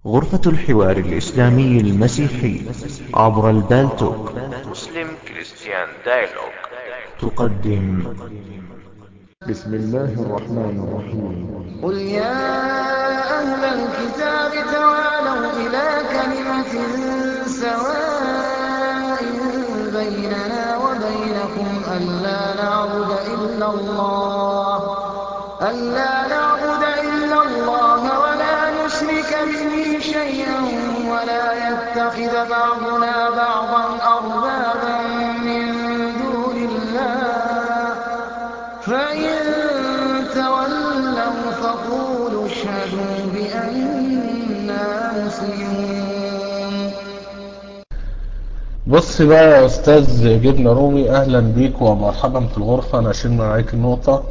غرفة الحوار الإسلامي المسيحي عبر البالتوك مسلم كريستيان دايلوج تقدم بسم الله الرحمن الرحيم قل يا أهل الكتاب تعالوا إلى كلمة سواء بيننا وبينكم ألا نعبد إلا الله ألا نعبد إلا الله ولا نشرك به شيئا ولا يتخذ بعضنا بعضا أربابا من دون الله فإن تولوا فقولوا اشهدوا بأننا مسلمون بص بقى يا استاذ جبنة رومي اهلا بيك ومرحبا في الغرفة انا اشيل معاك النقطة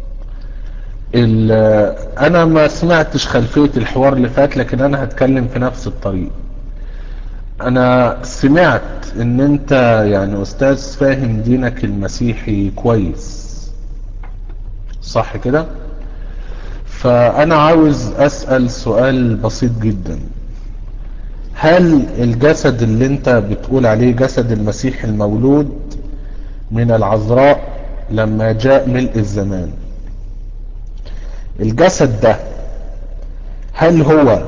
ال- انا ما سمعتش خلفية الحوار اللي فات لكن انا هتكلم في نفس الطريق انا سمعت ان انت يعني استاذ فاهم دينك المسيحي كويس صح كده فانا عاوز اسأل سؤال بسيط جدا هل الجسد اللي انت بتقول عليه جسد المسيح المولود من العذراء لما جاء ملء الزمان الجسد ده هل هو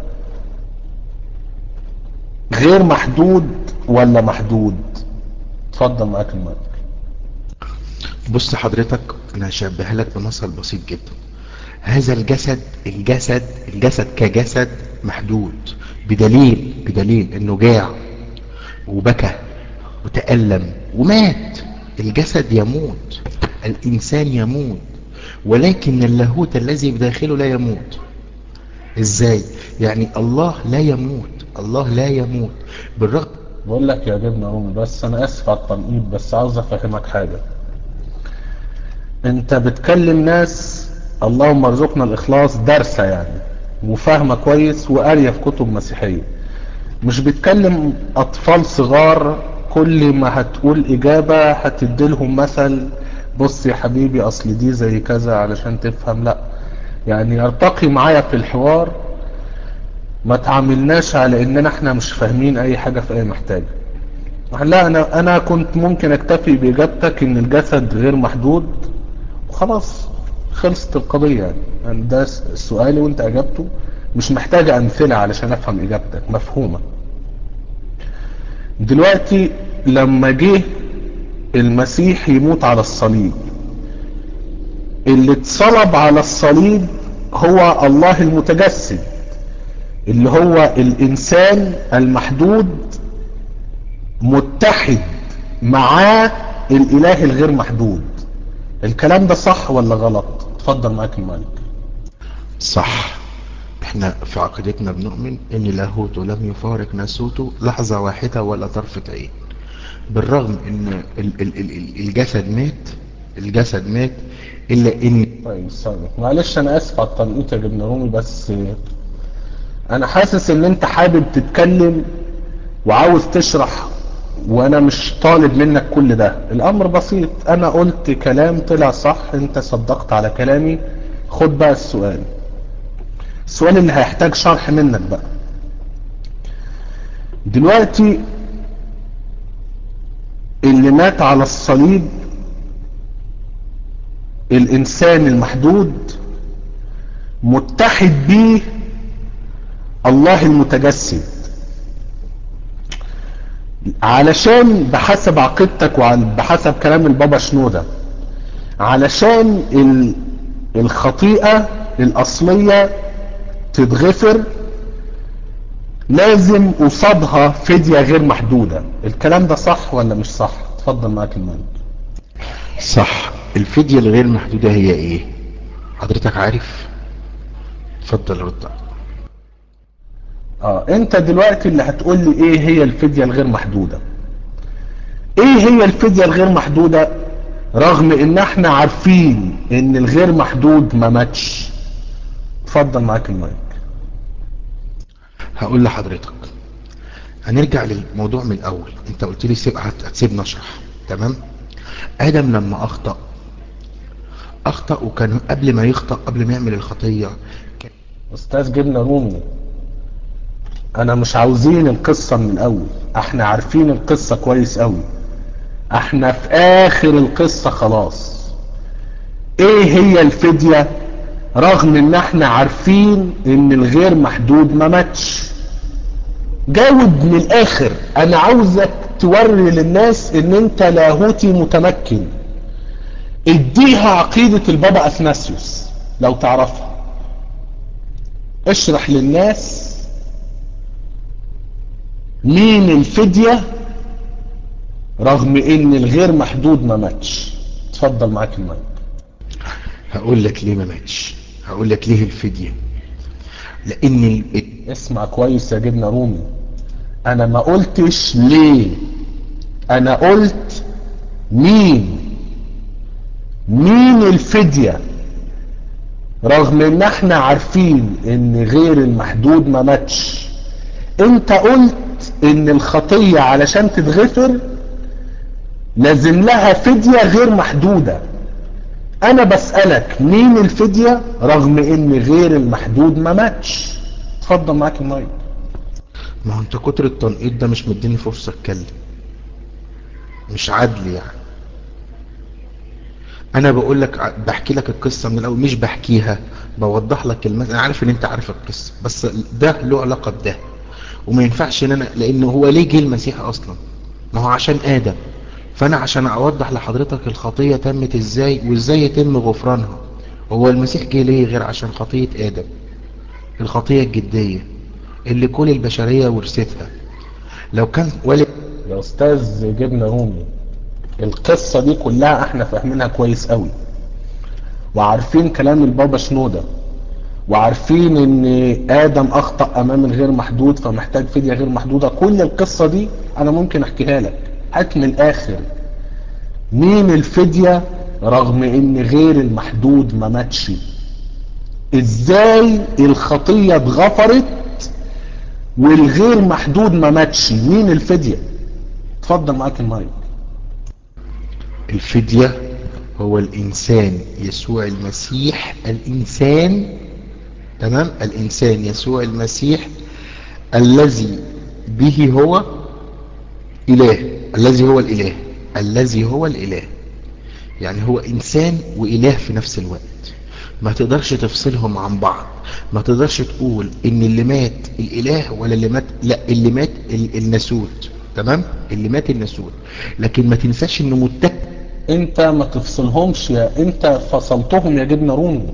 غير محدود ولا محدود اتفضل معاك المايك بص حضرتك انا هشبهها لك بمثل بسيط جدا هذا الجسد الجسد الجسد كجسد محدود بدليل بدليل انه جاع وبكى وتألم ومات الجسد يموت الانسان يموت ولكن اللاهوت الذي بداخله لا يموت ازاي يعني الله لا يموت الله لا يموت بالرغم بقول لك يا جبنة رومي بس انا اسف على التنقيط بس عاوز افهمك حاجة انت بتكلم ناس اللهم ارزقنا الاخلاص دارسة يعني وفاهمة كويس وقارية في كتب مسيحية مش بتكلم اطفال صغار كل ما هتقول اجابة هتديلهم مثل بص يا حبيبي اصل دي زي كذا علشان تفهم لا يعني ارتقي معايا في الحوار ما تعاملناش على اننا احنا مش فاهمين اي حاجة في اي محتاجة لا انا انا كنت ممكن اكتفي باجابتك ان الجسد غير محدود وخلاص خلصت القضية يعني يعني ده سؤالي وانت اجابته مش محتاجة امثلة علشان افهم اجابتك مفهومة دلوقتي لما جه المسيح يموت على الصليب اللي اتصلب على الصليب هو الله المتجسد اللي هو الانسان المحدود متحد معاه الاله الغير محدود الكلام ده صح ولا غلط اتفضل معاك المايك صح احنا في عقيدتنا بنؤمن ان لاهوته لم يفارق ناسوته لحظة واحدة ولا طرفة عين بالرغم ان ال- ال- ال- ال- الجسد مات الجسد مات الا ان طيب ثانية معلش انا اسف على التنقيط يا جبن رومي بس انا حاسس ان انت حابب تتكلم وعاوز تشرح وانا مش طالب منك كل ده الامر بسيط انا قلت كلام طلع صح انت صدقت على كلامي خد بقى السؤال السؤال اللي هيحتاج شرح منك بقى دلوقتي اللي مات على الصليب الانسان المحدود متحد بيه الله المتجسد علشان بحسب عقيدتك وبحسب كلام البابا شنودة علشان ال- الخطيئة الأصلية تتغفر لازم قصادها فدية غير محدودة الكلام ده صح ولا مش صح اتفضل معاك المايك صح الفدية الغير محدودة هي ايه حضرتك عارف اتفضل رد اه انت دلوقتي اللي هتقول لي ايه هي الفدية الغير محدودة ايه هي الفدية الغير محدودة رغم ان احنا عارفين ان الغير محدود ما ماتش اتفضل معاك المايك هقول لحضرتك هنرجع للموضوع من الاول انت قلت لي سيب هت- هتسيبني اشرح تمام ادم لما اخطأ اخطأ وكان قبل ما يخطأ قبل ما يعمل الخطية كان استاذ جبنة رومي انا مش عاوزين القصة من الاول احنا عارفين القصة كويس قوي احنا في اخر القصة خلاص ايه هي الفدية رغم ان احنا عارفين ان الغير محدود ما ماتش جاوب من الاخر انا عاوزك توري للناس ان انت لاهوتي متمكن اديها عقيدة البابا اثناسيوس لو تعرفها اشرح للناس مين الفدية رغم ان الغير محدود ما ماتش اتفضل معاك المايك هقول لك ليه ما ماتش هقول لك ليه الفدية لان ال- اسمع كويس يا جبنة رومي انا ما قلتش ليه انا قلت مين مين الفدية رغم ان احنا عارفين ان غير المحدود ما ماتش انت قلت ان الخطية علشان تتغفر لازم لها فدية غير محدودة انا بسألك مين الفدية رغم ان غير المحدود ما ماتش اتفضل معاك المايك ما هو انت كتر التنقيط ده مش مديني فرصة اتكلم مش عدل يعني انا بقول لك ع- بحكي لك القصة من الاول مش بحكيها بوضح لك المثل انا عارف ان انت عارف القصة بس ده له علاقة بده وما ينفعش ان انا لان هو ليه جه المسيح اصلا ما هو عشان ادم فانا عشان اوضح لحضرتك الخطية تمت ازاي وازاي يتم غفرانها هو المسيح جه ليه غير عشان خطية ادم الخطية الجدية اللي كل البشرية ورثتها لو كان والد يا استاذ جبنة رومي القصة دي كلها احنا فاهمينها كويس قوي وعارفين كلام البابا شنودة وعارفين ان ادم اخطأ امام الغير محدود فمحتاج فدية غير محدودة كل القصة دي انا ممكن احكيها لك هات من الاخر مين الفدية رغم ان غير المحدود ما ماتش ازاي الخطية اتغفرت والغير محدود ما ماتش مين الفدية اتفضل معاك المايك الفدية هو الإنسان يسوع المسيح الإنسان تمام الإنسان يسوع المسيح الذي به هو إله الذي هو الإله الذي هو الإله يعني هو إنسان وإله في نفس الوقت ما تقدرش تفصلهم عن بعض ما تقدرش تقول ان اللي مات الاله ولا اللي مات لا اللي مات ال- الناسوت تمام اللي مات الناسوت لكن ما تنساش انه متك انت ما تفصلهمش يا انت فصلتهم يا جبنة رومي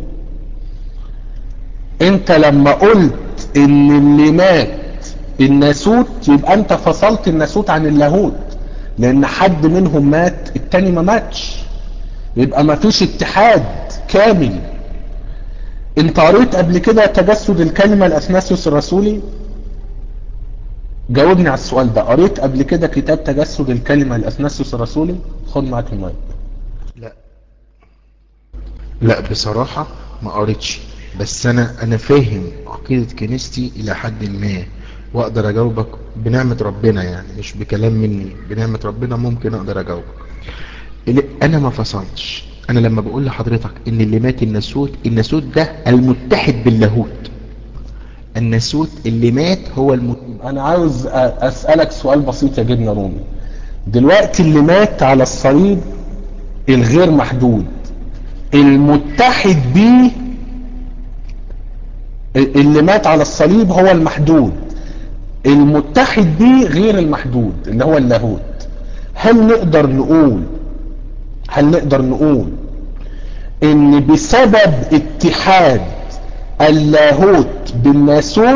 انت لما قلت ان اللي مات الناسوت يبقى انت فصلت الناسوت عن اللاهوت لان حد منهم مات التاني ما ماتش يبقى ما فيش اتحاد كامل انت قريت قبل كده تجسد الكلمة الاثناسيوس الرسولي جاوبني على السؤال ده قريت قبل كده كتاب تجسد الكلمة الاثناسيوس الرسولي خد معاك المايك لا لا بصراحة ما قريتش بس انا انا فاهم عقيدة كنيستي الى حد ما واقدر اجاوبك بنعمة ربنا يعني مش بكلام مني بنعمة ربنا ممكن اقدر اجاوبك اللي انا ما فصلتش انا لما بقول لحضرتك ان اللي مات الناسوت الناسوت ده المتحد باللاهوت الناسوت اللي مات هو المت... انا عاوز أ- اسألك سؤال بسيط يا جبنة رومي دلوقتي اللي مات على الصليب الغير محدود المتحد بيه اللي مات على الصليب هو المحدود المتحد بيه غير المحدود اللي هو اللاهوت هل نقدر نقول هل نقدر نقول ان بسبب اتحاد اللاهوت بالناسوت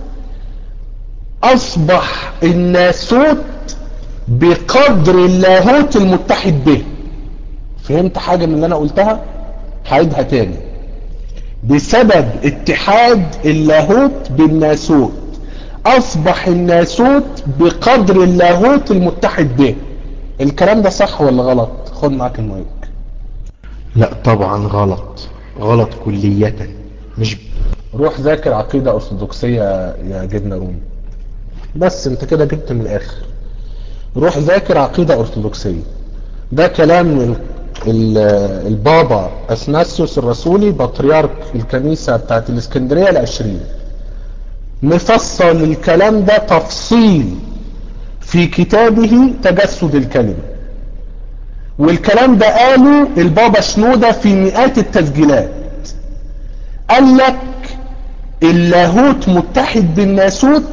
اصبح الناسوت بقدر اللاهوت المتحد به فهمت حاجة من اللي انا قلتها هعيدها تاني بسبب اتحاد اللاهوت بالناسوت اصبح الناسوت بقدر اللاهوت المتحد به الكلام ده صح ولا غلط خد معاك المايك لا طبعا غلط غلط كلية مش روح ذاكر عقيدة أرثوذكسية يا جبنة رومي بس انت كده جبت من الآخر روح ذاكر عقيدة أرثوذكسية ده كلام ال- ال- البابا أثناسيوس الرسولي بطريرك الكنيسة بتاعت الإسكندرية العشرين مفصل الكلام ده تفصيل في كتابه تجسد الكلمة والكلام ده قاله البابا شنودة في مئات التسجيلات قال لك اللاهوت متحد بالناسوت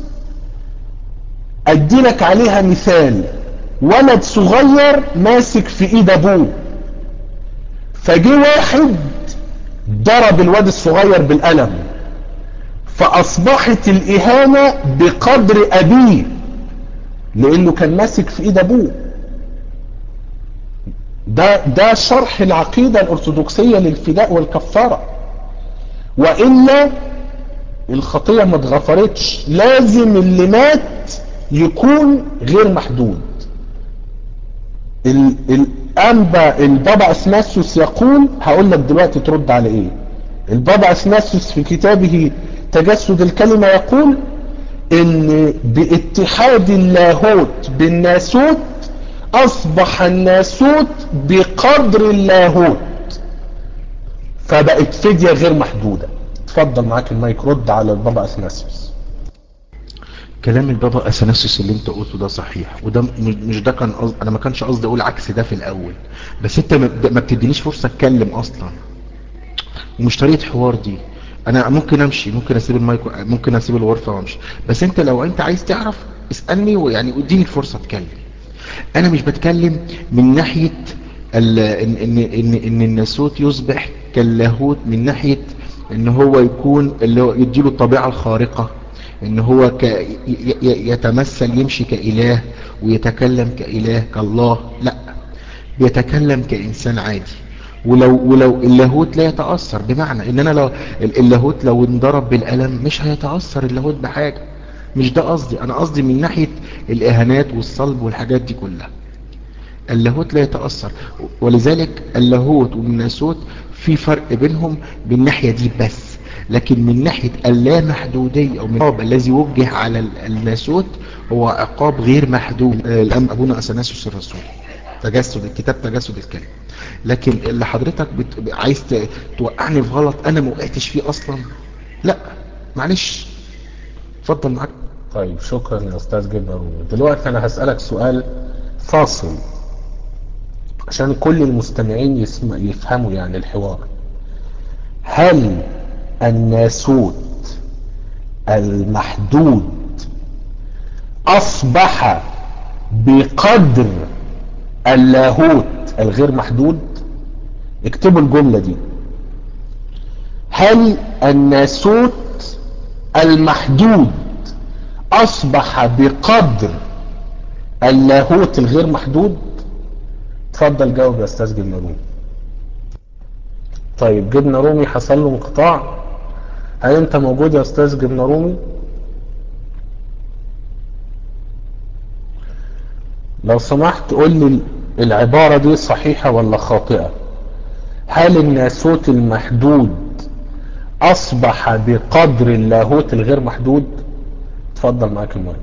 ادي لك عليها مثال ولد صغير ماسك في ايد ابوه فجه واحد ضرب الواد الصغير بالقلم فاصبحت الاهانة بقدر ابيه لانه كان ماسك في ايد ابوه ده ده شرح العقيدة الارثوذكسية للفداء والكفارة وإلا الخطية ما اتغفرتش لازم اللي مات يكون غير محدود ال- الأنبا البابا أثناسيوس يقول هقول لك دلوقتي ترد على ايه البابا أثناسيوس في كتابه تجسد الكلمة يقول ان باتحاد اللاهوت بالناسوت اصبح الناسوت بقدر اللاهوت فبقت فدية غير محدودة اتفضل معاك المايك رد على البابا اثناسيوس كلام البابا اثناسيوس اللي انت قلته ده صحيح وده م- مش ده كان قصد انا ما كانش قصدي اقول عكس ده في الاول بس انت ما ما بتدينيش فرصه اتكلم اصلا ومش طريقه حوار دي انا ممكن امشي ممكن اسيب المايك ممكن اسيب الغرفه وامشي بس انت لو انت عايز تعرف اسالني ويعني اديني الفرصه اتكلم انا مش بتكلم من ناحيه ال- ان ان ان, إن الناسوت يصبح كاللاهوت من ناحيه ان هو يكون اللي هو يديله الطبيعه الخارقه ان هو ك ي- ي- يتمثل يمشي كاله ويتكلم كاله كالله لا بيتكلم كانسان عادي ولو ولو اللاهوت لا يتاثر بمعنى ان انا لو ال- اللاهوت لو انضرب بالقلم مش هيتاثر اللاهوت بحاجه مش ده قصدي انا قصدي من ناحيه الاهانات والصلب والحاجات دي كلها اللاهوت لا يتأثر ولذلك اللاهوت والناسوت في فرق بينهم بالناحية دي بس لكن من ناحية اللامحدودية أو من العقاب الذي وجه على ال- الناسوت هو عقاب غير محدود آه، الأم أبونا أثناسيوس الرسول تجسد الكتاب تجسد الكلمة لكن اللي حضرتك بت... عايز ت- توقعني في غلط أنا ما وقعتش فيه أصلا لا معلش اتفضل معاك طيب شكرا يا استاذ جبر دلوقتي انا هسألك سؤال فاصل عشان كل المستمعين يسمع يفهموا يعني الحوار هل الناسوت المحدود اصبح بقدر اللاهوت الغير محدود اكتبوا الجملة دي هل الناسوت المحدود اصبح بقدر اللاهوت الغير محدود اتفضل جاوب يا استاذ جبنة رومي طيب جبنة رومي حصل له انقطاع هل انت موجود يا استاذ جبنة رومي لو سمحت قول لي العبارة دي صحيحة ولا خاطئة هل الناسوت المحدود اصبح بقدر اللاهوت الغير محدود اتفضل معاك المايك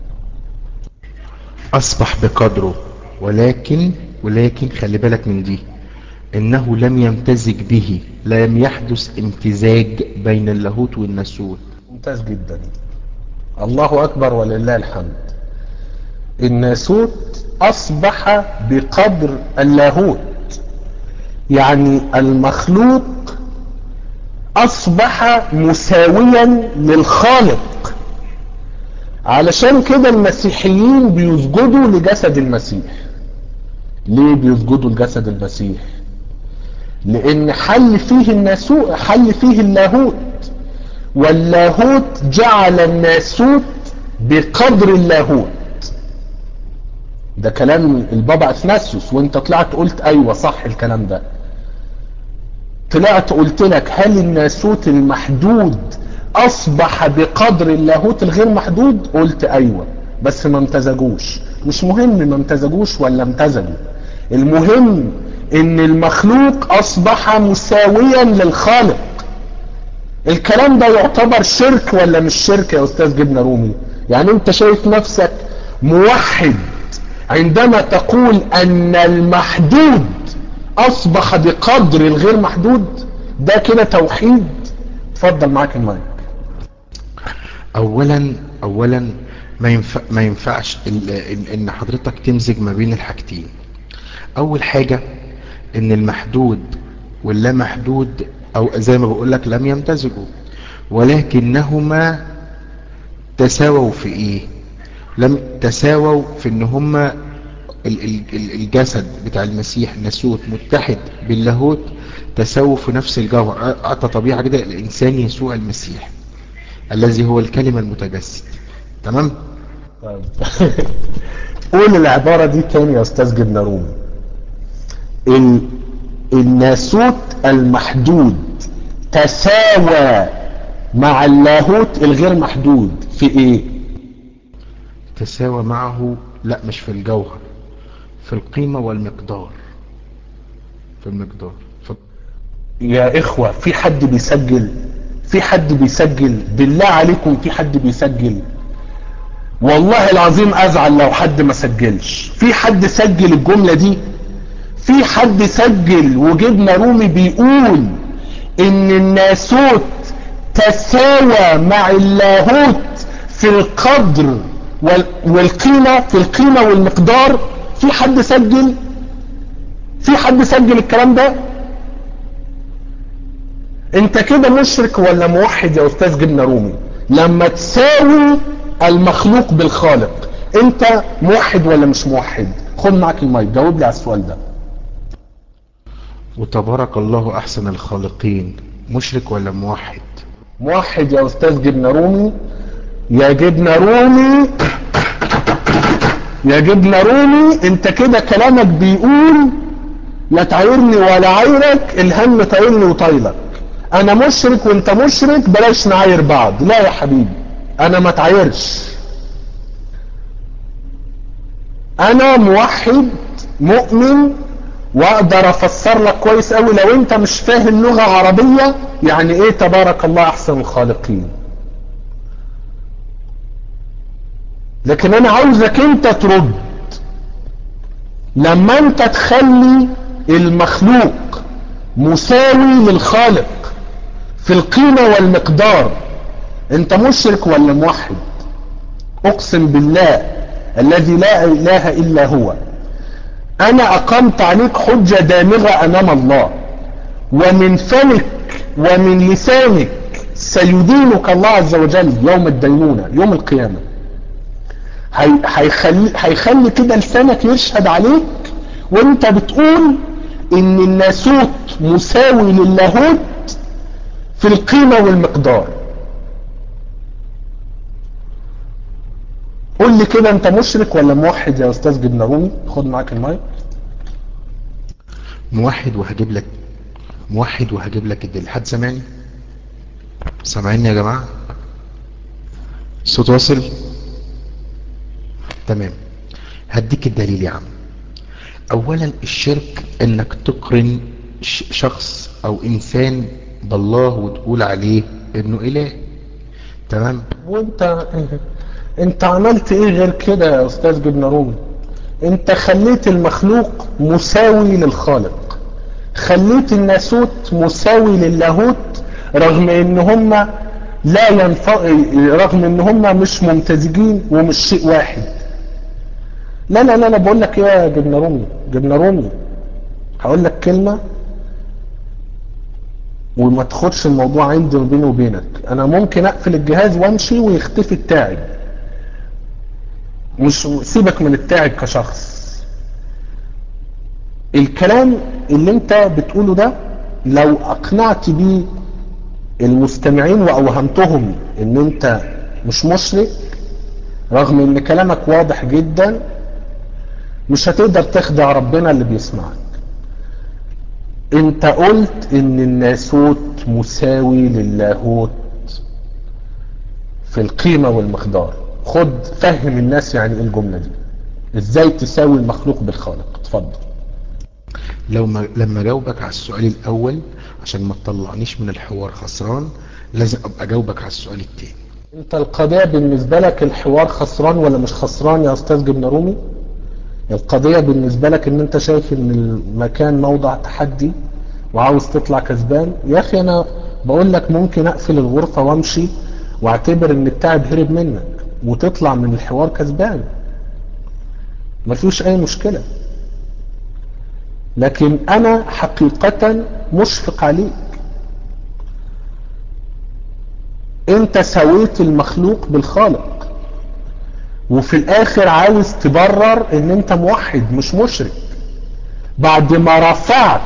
أصبح بقدره ولكن ولكن خلي بالك من دي إنه لم يمتزج به لم يحدث امتزاج بين اللاهوت والناسوت ممتاز جدا الله اكبر ولله الحمد الناسوت اصبح بقدر اللاهوت يعني المخلوق اصبح مساويا للخالق علشان كده المسيحيين بيسجدوا لجسد المسيح ليه بيسجدوا لجسد المسيح لان حل فيه الناسوت حل فيه اللاهوت واللاهوت جعل الناسوت بقدر اللاهوت ده كلام البابا اثناسيوس وانت طلعت قلت ايوه صح الكلام ده طلعت قلت لك هل الناسوت المحدود اصبح بقدر اللاهوت الغير محدود قلت ايوه بس ما امتزجوش مش مهم ما امتزجوش ولا امتزجوا المهم ان المخلوق اصبح مساويا للخالق الكلام ده يعتبر شرك ولا مش شرك يا استاذ جبنة رومي يعني انت شايف نفسك موحد عندما تقول ان المحدود اصبح بقدر الغير محدود ده كده توحيد اتفضل معاك المايك اولا اولا ما ينفع ما ينفعش ال- ان ان حضرتك تمزج ما بين الحاجتين اول حاجة ان المحدود واللا محدود او زي ما بقول لك لم يمتزجوا ولكنهما تساووا في ايه لم تساووا في ان هما ال- ال- ال- الجسد بتاع المسيح ناسوت متحد باللاهوت تساووا في نفس الجوهر اعطى طبيعة كده الانسان يسوع المسيح الذي هو الكلمة المتجسد تمام طيب. قول العبارة دي تاني يا أستاذ جبنة رومي ال... الناسوت المحدود تساوى مع اللاهوت الغير محدود في ايه تساوى معه لا مش في الجوهر في القيمة والمقدار في المقدار ف... يا اخوة في حد بيسجل في حد بيسجل بالله عليكم في حد بيسجل والله العظيم ازعل لو حد ما سجلش في حد سجل الجملة دي في حد سجل وجبنا رومي بيقول ان الناسوت تساوى مع اللاهوت في القدر وال- والقيمة في القيمة والمقدار في حد سجل في حد سجل الكلام ده انت كده مشرك ولا موحد يا استاذ جبنة رومي لما تساوي المخلوق بالخالق انت موحد ولا مش موحد خد معاك المايك جاوب لي على السؤال ده وتبارك الله احسن الخالقين مشرك ولا موحد موحد يا استاذ جبنة رومي يا جبنة رومي يا جبنة رومي انت كده كلامك بيقول لا تعايرني ولا عايرك الهم طايلني وطايلك انا مشرك وانت مشرك بلاش نعاير بعض لا يا حبيبي انا ما تعايرش انا موحد مؤمن واقدر افسر لك كويس قوي لو انت مش فاهم لغة عربية يعني ايه تبارك الله احسن الخالقين لكن انا عاوزك انت ترد لما انت تخلي المخلوق مساوي للخالق في القيمة والمقدار انت مشرك ولا موحد اقسم بالله الذي لا اله الا هو انا اقمت عليك حجة دامغة امام الله ومن فمك ومن لسانك سيدينك الله عز وجل يوم الدينونة يوم القيامة هي- هيخلي هيخلي كده لسانك يشهد عليك وانت بتقول ان الناسوت مساوي للاهوت في القيمة والمقدار قول لي كده انت مشرك ولا موحد يا استاذ جبنة رومي خد معاك المايك موحد وهجيب لك موحد وهجيب لك الدليل حد سامعني سامعيني يا جماعة الصوت واصل تمام هديك الدليل يا عم اولا الشرك انك تقرن ش- شخص او انسان بالله وتقول عليه انه اله تمام وانت انت عملت ايه غير كده يا استاذ جبنة رومي انت خليت المخلوق مساوي للخالق خليت الناسوت مساوي للاهوت رغم ان هم لا ينف... رغم ان هم مش ممتزجين ومش شيء واحد لا لا لا لا بقول لك ايه يا جبنة رومي جبنة رومي هقول لك كلمة وما تاخدش الموضوع عندي وبيني وبينك انا ممكن اقفل الجهاز وامشي ويختفي التاعب مش سيبك من التاعب كشخص الكلام اللي انت بتقوله ده لو اقنعت بيه المستمعين واوهمتهم ان انت مش مشرك رغم ان كلامك واضح جدا مش هتقدر تخدع ربنا اللي بيسمعك انت قلت ان الناسوت مساوي للاهوت في القيمة والمقدار خد فهم الناس يعني ايه الجملة دي ازاي تساوي المخلوق بالخالق اتفضل لو ما لما جاوبك على السؤال الاول عشان ما تطلعنيش من الحوار خسران لازم ابقى جاوبك على السؤال التاني انت القضية بالنسبة لك الحوار خسران ولا مش خسران يا استاذ جبنة رومي القضية بالنسبة لك ان انت شايف ان المكان موضع تحدي وعاوز تطلع كسبان يا اخي انا بقول لك ممكن اقفل الغرفة وامشي واعتبر ان التعب هرب منك وتطلع من الحوار كسبان مفيش اي مشكلة لكن انا حقيقة مشفق عليك انت سويت المخلوق بالخالق وفي الاخر عاوز تبرر ان انت موحد مش مشرك بعد ما رفعت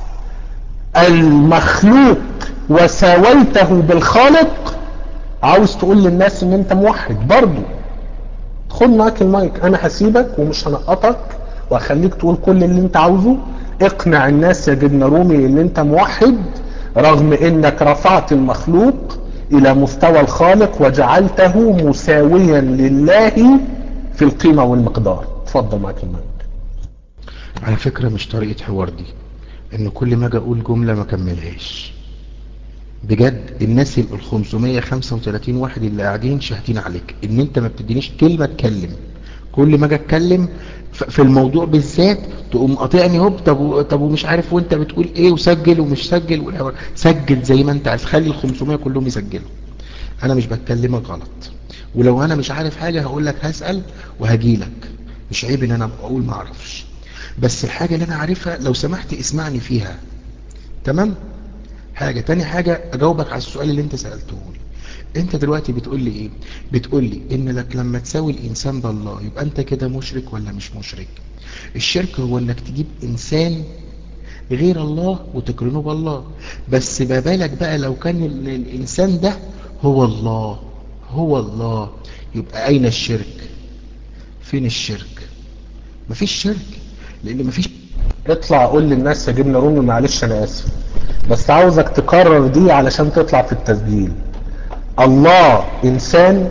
المخلوق وساويته بالخالق عاوز تقول للناس ان انت موحد برضو خد معاك المايك انا هسيبك ومش هنقطك وهخليك تقول كل اللي انت عاوزه اقنع الناس يا جبنا رومي ان انت موحد رغم انك رفعت المخلوق الى مستوى الخالق وجعلته مساويا لله في القيمة والمقدار اتفضل معاك المايك على فكرة مش طريقة حوار دي ان كل ما اجي اقول جملة ما كملهاش بجد الناس ال 535 واحد اللي قاعدين شاهدين عليك ان انت ما بتدينيش كلمة اتكلم كل ما اجي اتكلم ف- في الموضوع بالذات تقوم قاطعني هوب طب و- طب ومش عارف وانت بتقول ايه وسجل ومش سجل والحوار سجل زي ما انت عايز خلي ال 500 كلهم يسجلوا انا مش بتكلمك غلط ولو انا مش عارف حاجة هقول لك هسأل وهجيلك مش عيب ان انا أبقى اقول ما اعرفش بس الحاجة اللي انا عارفها لو سمحت اسمعني فيها تمام حاجة تاني حاجة اجاوبك على السؤال اللي انت سألته لي انت دلوقتي بتقول لي ايه بتقول لي ان لك لما تساوي الانسان بالله يبقى انت كده مشرك ولا مش مشرك الشرك هو انك تجيب انسان غير الله وتقرنه بالله بس ما بالك بقى لو كان ال- الانسان ده هو الله هو الله يبقى اين الشرك فين الشرك مفيش شرك لان مفيش اطلع قول للناس يا جبنا رومي معلش انا اسف بس عاوزك تكرر دي علشان تطلع في التسجيل الله انسان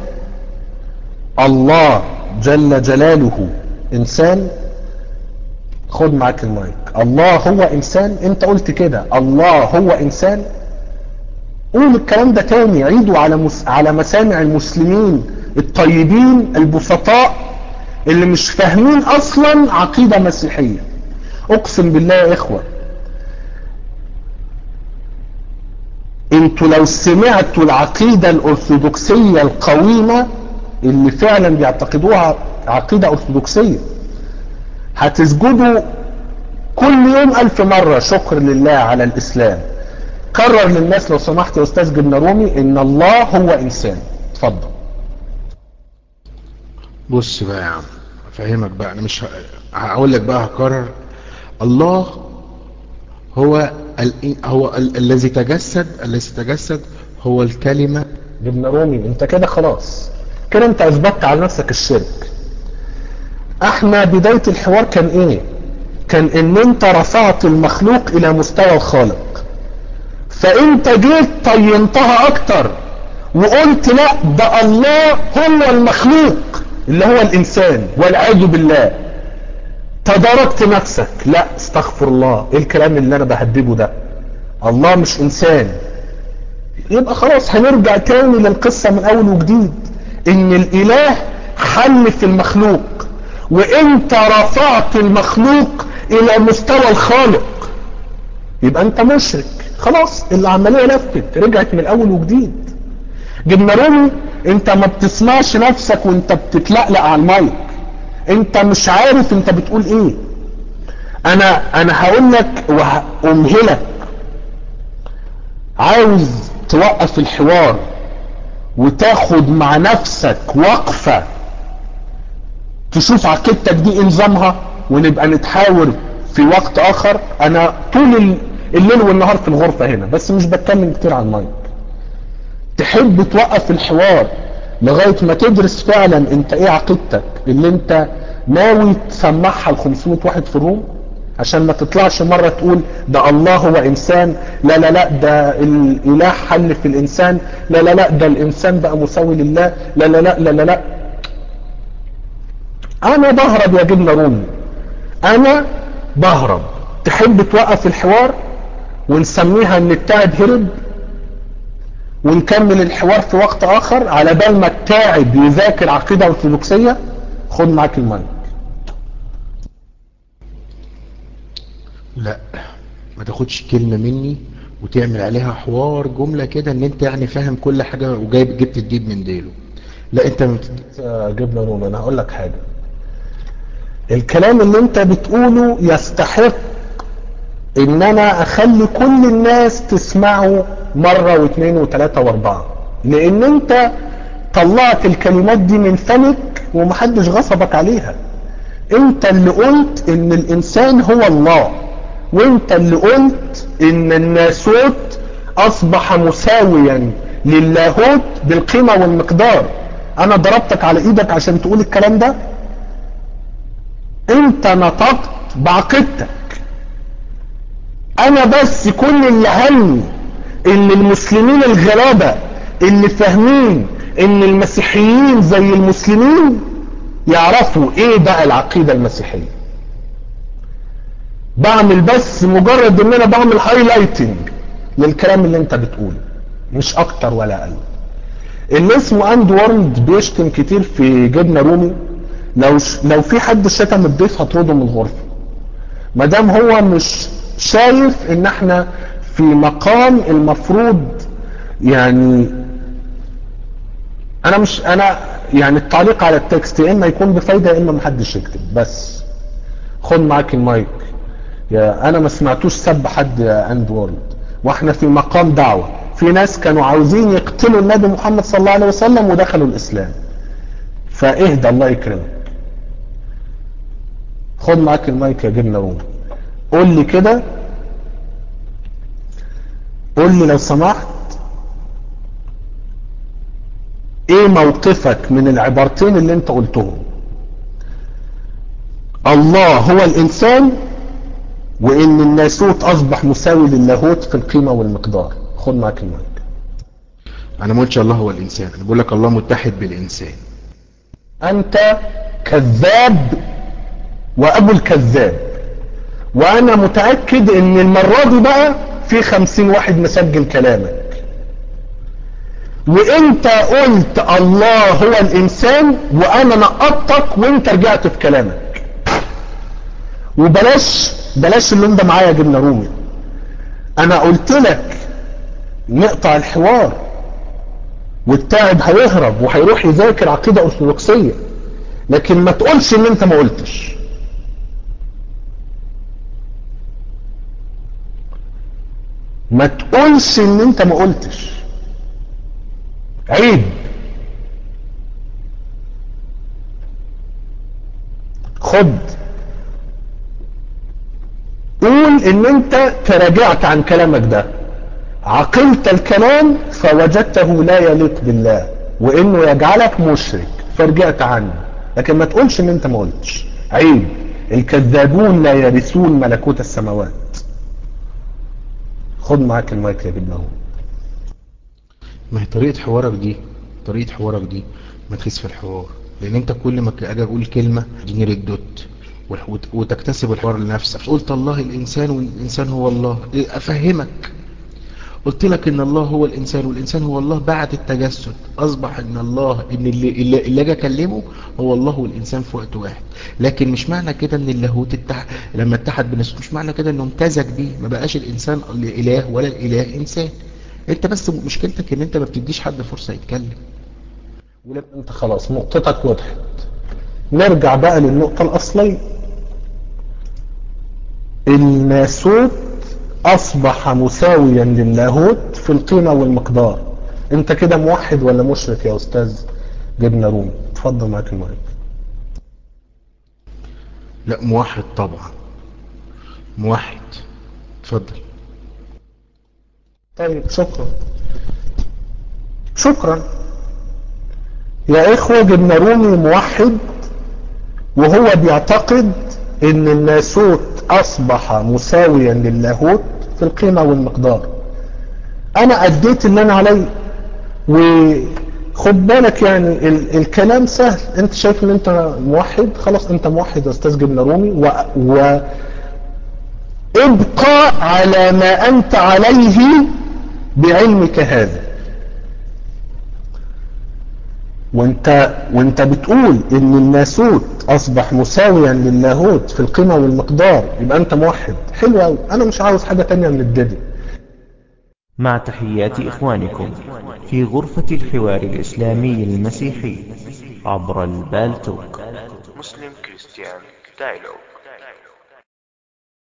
الله جل جلاله انسان خد معاك المايك الله هو انسان انت قلت كده الله هو انسان قول الكلام ده تاني عيدوا على مس... على مسامع المسلمين الطيبين البسطاء اللي مش فاهمين اصلا عقيدة مسيحية اقسم بالله يا اخوة انتوا لو سمعتوا العقيدة الارثوذكسية القويمة اللي فعلا بيعتقدوها عقيدة ارثوذكسية هتسجدوا كل يوم الف مرة شكر لله على الاسلام كرر للناس لو سمحت يا استاذ جبنا رومي ان الله هو انسان اتفضل بص بقى يا عم افهمك بقى انا مش ه- هقول لك بقى هكرر الله هو ال... هو ال... الذي تجسد الذي تجسد هو الكلمة جبنا رومي انت كده خلاص كده انت اثبتت على نفسك الشرك احنا بداية الحوار كان ايه كان ان انت رفعت المخلوق الى مستوى الخالق فانت جيت طينتها اكتر وقلت لا ده الله هو المخلوق اللي هو الانسان والعياذ بالله تداركت نفسك لا استغفر الله ايه الكلام اللي انا بهدبه ده الله مش انسان يبقى خلاص هنرجع تاني للقصة من اول وجديد ان الاله حل في المخلوق وانت رفعت المخلوق الى مستوى الخالق يبقى انت مشرك خلاص العملية لفت رجعت من اول وجديد جبنا رومي انت ما بتسمعش نفسك وانت بتتلقلق على المايك انت مش عارف انت بتقول ايه انا انا هقول لك وامهلك عاوز توقف الحوار وتاخد مع نفسك وقفة تشوف عقيدتك دي إيه نظامها ونبقى نتحاور في وقت اخر انا طول ال- الليل والنهار في الغرفة هنا بس مش بتكلم كتير عن المايك تحب توقف الحوار لغاية ما تدرس فعلا انت ايه عقيدتك اللي انت ناوي تسمعها ل 500 واحد في الروم عشان ما تطلعش مرة تقول ده الله هو انسان لا لا لا ده الاله حل في الانسان لا لا لا ده الانسان بقى مساوي لله لا لا لا لا لا لا انا بهرب يا جبنة رومي انا بهرب تحب توقف الحوار ونسميها ان التعب هرب ونكمل الحوار في وقت اخر على بال ما التاعب يذاكر عقيدة ارثوذكسية خد معاك المايك لا ما تاخدش كلمة مني وتعمل عليها حوار جملة كده ان انت يعني فاهم كل حاجة وجايب جبت الديب من ديله لا انت ما بت- جبنا رومي انا هقول لك حاجة الكلام اللي انت بتقوله يستحق ان انا اخلي كل الناس تسمعه مرة واثنين وثلاثة واربعة لان انت طلعت الكلمات دي من فمك ومحدش غصبك عليها انت اللي قلت ان الانسان هو الله وانت اللي قلت ان الناسوت اصبح مساويا للاهوت بالقيمة والمقدار انا ضربتك على ايدك عشان تقول الكلام ده انت نطقت بعقيدتك انا بس كل اللي همي ان المسلمين الغلابة اللي فاهمين ان المسيحيين زي المسلمين يعرفوا ايه بقى العقيدة المسيحية بعمل بس مجرد ان انا بعمل هايلايتنج للكلام اللي انت بتقوله مش اكتر ولا اقل اللي اسمه اند وورلد بيشتم كتير في جبنة رومي لو ش... لو في حد شتم الضيف هطرده من الغرفة ما دام هو مش شايف ان احنا في مقام المفروض يعني انا مش انا يعني التعليق على التكست يا اما يكون بفايدة يا اما محدش يكتب بس خد معاك المايك يا انا ما سمعتوش سب حد يا اند وورلد واحنا في مقام دعوة في ناس كانوا عاوزين يقتلوا النبي محمد صلى الله عليه وسلم ودخلوا الاسلام فاهدى الله يكرمك خد معاك المايك يا جبنة رومي قول لي كده قول لي لو سمحت ايه موقفك من العبارتين اللي انت قلتهم الله هو الانسان وان الناسوت اصبح مساوي للاهوت في القيمة والمقدار خد معاك المايك انا ما قلتش الله هو الانسان انا بقول لك الله متحد بالانسان انت كذاب وابو الكذاب وانا متأكد ان المرة دي بقى في خمسين واحد مسجل كلامك وانت قلت الله هو الانسان وانا نقطتك وانت رجعت في كلامك وبلاش بلاش اللي انت معايا يا جبنة رومي انا قلت لك نقطع الحوار والتاعب هيهرب وهيروح يذاكر عقيدة ارثوذكسية لكن ما تقولش ان انت ما قلتش ما تقولش ان انت ما قلتش عيب خد قول ان انت تراجعت عن كلامك ده عقلت الكلام فوجدته لا يليق بالله وانه يجعلك مشرك فرجعت عنه لكن ما تقولش ان انت ما قلتش عيب الكذابون لا يرثون ملكوت السماوات خد معاك المايك يا جبنه ما هي طريقة حوارك دي طريقة حوارك دي ما تخيس في الحوار لان انت كل ما اجي اقول كلمة تجيني ريد دوت وت- وتكتسب الحوار لنفسك قلت الله الانسان والانسان هو الله إيه، افهمك قلت لك ان الله هو الانسان والانسان هو الله بعد التجسد اصبح ان الله ان اللي اللي, اللي اجي اكلمه هو الله والانسان في وقت واحد لكن مش معنى كده ان اللاهوت اتحد لما اتحد بنفسه مش معنى كده انه امتزج بيه ما بقاش الانسان اله ولا الاله انسان انت بس مشكلتك ان انت ما بتديش حد فرصة يتكلم ولك انت خلاص نقطتك وضحت نرجع بقى للنقطة الأصلية الناسوت أصبح مساويا للاهوت في القيمة والمقدار انت كده موحد ولا مشرك يا أستاذ جبنة رومي اتفضل معاك المايك لا موحد طبعا موحد اتفضل طيب شكرا شكرا يا إخوة جبنة رومي موحد وهو بيعتقد ان الناسوت اصبح مساويا للاهوت في القيمة والمقدار انا اديت اللي انا علي وخد بالك يعني ال الكلام سهل انت شايف ان انت موحد خلاص انت موحد يا استاذ جبنة رومي و, و ابقى على ما انت عليه بعلمك هذا وانت وانت بتقول ان الناسوت اصبح مساويا للاهوت في القيمة والمقدار يبقى انت موحد حلو قوي انا مش عاوز حاجة تانية من الدنيا مع تحيات إخوانكم في غرفة الحوار الإسلامي المسيحي عبر البالتوك Muslim Christian Dialogue